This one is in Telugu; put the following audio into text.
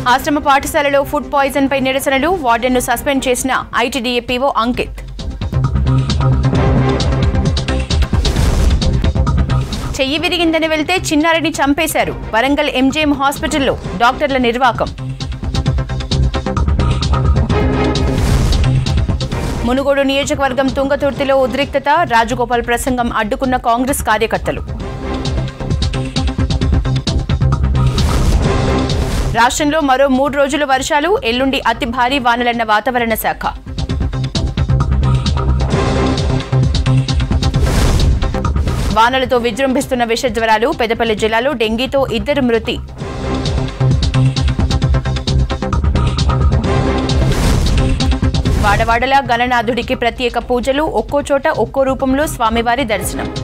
ఆశ్రమ పాఠశాలలో ఫుడ్ పాయిజన్ పై నిరసనలు వార్డెన్ను సస్పెండ్ చేసిన ఐటీడీఏ పీఓ అంకిత్ చెయ్యి విరిగిందని వెళ్తే చిన్నారిని చంపేశారు వరంగల్ ఎంజీఎం హాస్పిటల్లో డాక్టర్ల నిర్వాకం మునుగోడు నియోజకవర్గం తుంగతుర్తిలో ఉద్రిక్తత రాజగోపాల్ ప్రసంగం అడ్డుకున్న కాంగ్రెస్ కార్యకర్తలు రాష్ట్రంలో మరో మూడు రోజులు వర్షాలు ఎల్లుండి అతి భారీ వానలన్న వాతావరణ శాఖ వానలతో విజృంభిస్తున్న విషజ్వరాలు పెదపల్లి జిల్లాలో డెంగీతో ఇద్దరు మృతి వాడవాడలా గణనాథుడికి ప్రత్యేక పూజలు ఒక్కో చోట ఒక్కో రూపంలో స్వామివారి దర్శనం